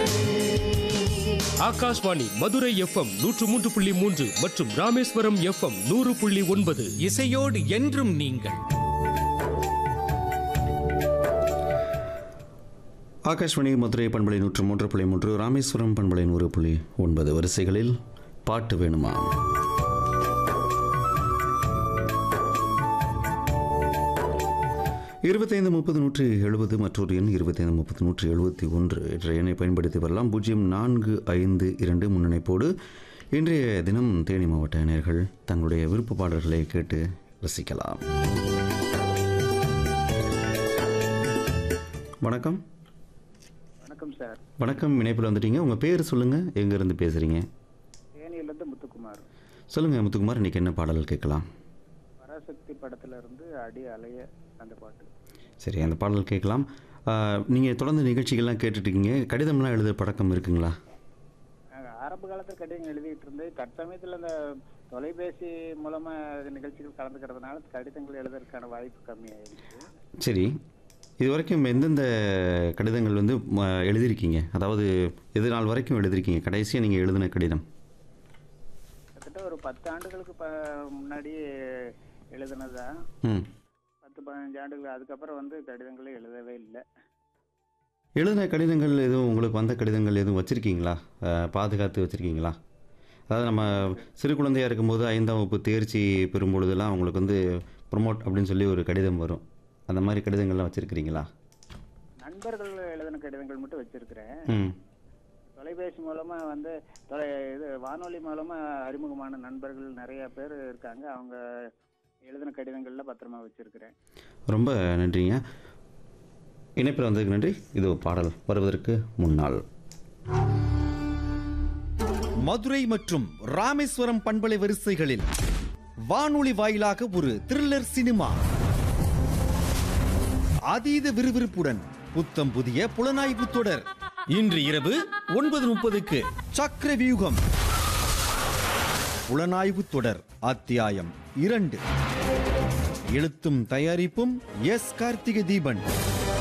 Akashvani Madurai FM நூற்று மூன்று புள்ளி மூன்று மற்றும் ராமேஸ்வரம் எஃப்எம் நூறு புள்ளி ஒன்பது இசையோடு என்றும் நீங்கள் ஆகாஷ்வாணி மதுரை பண்பலை நூற்று மூன்று புள்ளி மூன்று ராமேஸ்வரம் பண்பலை நூறு புள்ளி ஒன்பது வரிசைகளில் பாட்டு வேணுமா இருபத்தைந்து முப்பது நூற்றி எழுபது மற்றொரு எண் இருபத்தைந்து முப்பது நூற்றி எழுபத்தி ஒன்று என்ற எண்ணை பயன்படுத்தி வரலாம் பூஜ்ஜியம் நான்கு ஐந்து இரண்டு முன்னிணைப்போடு இன்றைய தினம் தேனி மாவட்ட நேயர்கள் தங்களுடைய விருப்ப பாடல்களை கேட்டு ரசிக்கலாம் வணக்கம் வணக்கம் சார் வணக்கம் இணைப்பில் வந்துட்டீங்க உங்கள் பேர் சொல்லுங்கள் எங்கேருந்து பேசுகிறீங்க தேனியிலேருந்து முத்துக்குமார் சொல்லுங்கள் முத்துக்குமார் இன்றைக்கி என்ன பாடல் கேட்கலாம் பராசக்தி படத்துல இருந்து அடி அலைய அந்த பாட்டு சரி அந்த பாடல் கேட்கலாம் நீங்கள் தொடர்ந்து நிகழ்ச்சிகள்லாம் கேட்டுட்ருக்கீங்க கடிதம்லாம் எழுத பழக்கம் இருக்குங்களா நாங்க ஆரம்ப காலத்துல கடிதம் எழுதிட்டு இருந்தேன் தற்சமயத்துல இந்த தொலைபேசி மூலமா நிகழ்ச்சிகள் கலந்துக்கிறதுனால கடிதங்கள் எழுதுறதுக்கான வாய்ப்பு கம்மியாயிருச்சு சரி இது வரைக்கும் எந்தெந்த கடிதங்கள் வந்து ம, எழுதியிருக்கீங்க அதாவது எது நாள் வரைக்கும் எழுதியிருக்கீங்க கடைசியாக நீங்கள் எழுதின கடிதம் கிட்டத்தட்ட ஒரு பத்து ஆண்டுகளுக்கு ப முன்னாடி எழுதுனதுதான் ம் பத்து பதினஞ்சு ஆண்டுகள் அதுக்கப்புறம் வந்து கடிதங்களே எழுதவே இல்லை எழுதின கடிதங்கள் எதுவும் உங்களுக்கு வந்த கடிதங்கள் எதுவும் வச்சுருக்கீங்களா பாதுகாத்து வச்சுருக்கீங்களா அதாவது நம்ம சிறு குழந்தையாக இருக்கும்போது ஐந்தாம் வகுப்பு தேர்ச்சி பெறும்பொழுதெல்லாம் உங்களுக்கு வந்து ப்ரொமோட் அப்படின்னு சொல்லி ஒரு கடிதம் வரும் அந்த மாதிரி கடிதங்கள்லாம் வச்சுருக்கிறீங்களா நண்பர்கள் எழுதின கடிதங்கள் மட்டும் வச்சிருக்கிறேன் ம் தொலைபேசி மூலமா வந்து தொலை இது வானொலி மூலமா அறிமுகமான நண்பர்கள் நிறைய பேர் இருக்காங்க அவங்க எழுதின கடிதங்கள்ல பத்திரமா வச்சிருக்கிறேன் ரொம்ப நன்றிங்க இணைப்பில் வந்ததுக்கு நன்றி இது பாடல் வருவதற்கு முன்னால் மதுரை மற்றும் ராமேஸ்வரம் பண்பலை வரிசைகளில் வானொலி வாயிலாக ஒரு த்ரில்லர் சினிமா அதீத விறுவிறுப்புடன் புத்தம் புதிய புலனாய்வு தொடர் இன்று இரவு ஒன்பது முப்பதுக்கு சக்கர வியூகம் புலனாய்வு தொடர் அத்தியாயம் இரண்டு எழுத்தும் தயாரிப்பும் எஸ் கார்த்திகை தீபன்